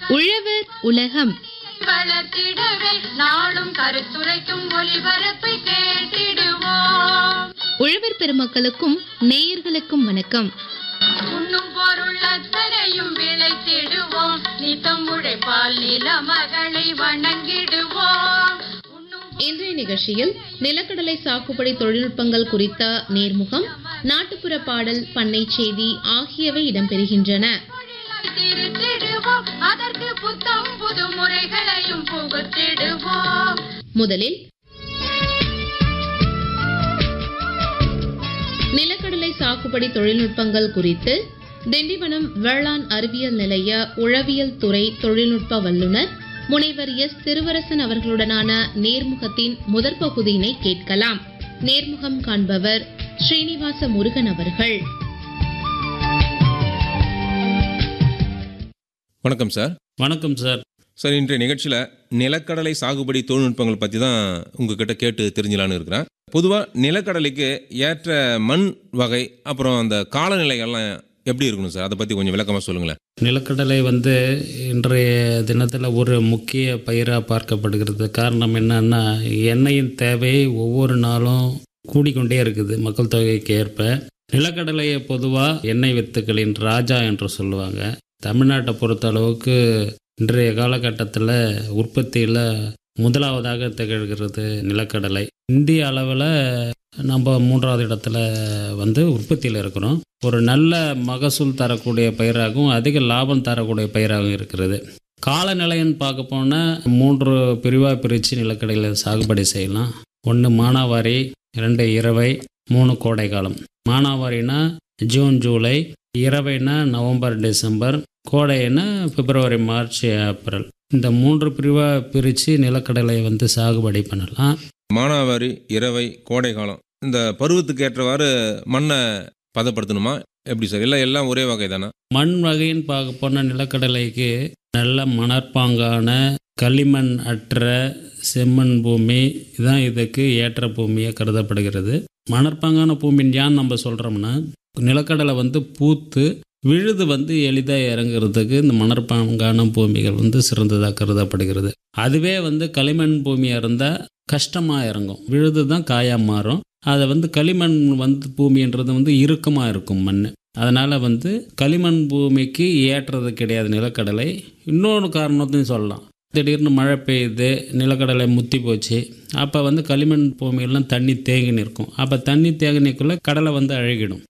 உழவர் உலகம் வளர்த்திடவே நாளும் கருத்துரைக்கும் ஒளிபரப்பை கேட்டிடுவோம் உழவர் பெருமக்களுக்கும் நேயர்களுக்கும் வணக்கம் உண்ணும் பொருள் அத்தனையும் விளைத்திடுவோம் நித்தம் உழைப்பால் நில மகளை வணங்கிடுவோம் உண்ணும் இன்றைய நிகழ்ச்சியில் நிலக்கடலை சாகுபடி தொழில்நுட்பங்கள் குறித்த நேர்முகம் நாட்டுப்புற பாடல் பண்ணை செய்தி ஆகியவை இடம்பெறுகின்றன பொருளாய் திருத்திடுவோம் அதற்கு புத்தம் புது முறைகளையும் புகுத்திடுவோம் முதலில் நிலக்கடலை சாகுபடி தொழில்நுட்பங்கள் குறித்து திண்டிவனம் வேளாண் அறிவியல் நிலைய உழவியல் துறை தொழில்நுட்ப வல்லுநர் முனைவர் எஸ் திருவரசன் அவர்களுடனான நேர்முகத்தின் முதற் பகுதியினை கேட்கலாம் நேர்முகம் காண்பவர் ஸ்ரீனிவாச முருகன் அவர்கள் வணக்கம் சார் வணக்கம் சார் சார் இன்றைய நிகழ்ச்சியில் நிலக்கடலை சாகுபடி தொழில்நுட்பங்கள் பற்றி தான் உங்ககிட்ட கேட்டு தெரிஞ்சலான்னு இருக்கிறேன் பொதுவாக நிலக்கடலைக்கு ஏற்ற மண் வகை அப்புறம் அந்த காலநிலைகள்லாம் எப்படி இருக்கணும் சார் அதை பற்றி கொஞ்சம் விளக்கமாக சொல்லுங்களேன் நிலக்கடலை வந்து இன்றைய தினத்தில் ஒரு முக்கிய பயிராக பார்க்கப்படுகிறது காரணம் என்னன்னா எண்ணெயின் தேவை ஒவ்வொரு நாளும் கூடிக்கொண்டே இருக்குது மக்கள் தொகைக்கு ஏற்ப நிலக்கடலையை பொதுவாக எண்ணெய் வித்துக்களின் ராஜா என்று சொல்லுவாங்க தமிழ்நாட்டை பொறுத்த அளவுக்கு இன்றைய காலகட்டத்தில் உற்பத்தியில் முதலாவதாக திகழ்கிறது நிலக்கடலை இந்திய அளவில் நம்ம மூன்றாவது இடத்துல வந்து உற்பத்தியில் இருக்கிறோம் ஒரு நல்ல மகசூல் தரக்கூடிய பயிராகவும் அதிக லாபம் தரக்கூடிய பயிராகவும் இருக்கிறது காலநிலைன்னு பார்க்க போனால் மூன்று பிரிவாக பிரித்து நிலக்கடையில் சாகுபடி செய்யலாம் ஒன்று மானாவாரி ரெண்டு இரவை மூணு கோடை காலம் மானாவாரினா ஜூன் ஜூலை இரவைனா நவம்பர் டிசம்பர் கோடைனா பிப்ரவரி மார்ச் ஏப்ரல் இந்த மூன்று பிரிவாக பிரித்து நிலக்கடலை வந்து சாகுபடி பண்ணலாம் மானாவாரி இரவை கோடை காலம் இந்த பருவத்துக்கு ஏற்றவாறு மண்ணை பதப்படுத்தணுமா எப்படி சார் எல்லாம் எல்லாம் ஒரே வகை தானே மண் வகைன்னு பார்க்க போனால் நிலக்கடலைக்கு நல்ல மணற்பாங்கான களிமண் அற்ற செம்மண் பூமி இதுதான் இதுக்கு ஏற்ற பூமியாக கருதப்படுகிறது மணற்பாங்கான பூமின்னு ஏன் நம்ம சொல்கிறோம்னா நிலக்கடலை வந்து பூத்து விழுது வந்து எளிதாக இறங்குறதுக்கு இந்த மணற்பாங்கான பூமிகள் வந்து சிறந்ததாக கருதப்படுகிறது அதுவே வந்து களிமண் பூமியாக இருந்தால் கஷ்டமாக இறங்கும் விழுது தான் காயாக மாறும் அதை வந்து களிமண் வந்து பூமின்றது வந்து இறுக்கமாக இருக்கும் மண் அதனால் வந்து களிமண் பூமிக்கு ஏற்றது கிடையாது நிலக்கடலை இன்னொரு காரணத்தையும் சொல்லலாம் திடீர்னு மழை பெய்யுது நிலக்கடலை முத்தி போச்சு அப்போ வந்து களிமண் பூமியெல்லாம் தண்ணி தேங்கி நிற்கும் அப்போ தண்ணி தேங்கி நிற்குள்ள கடலை வந்து அழுகிடும்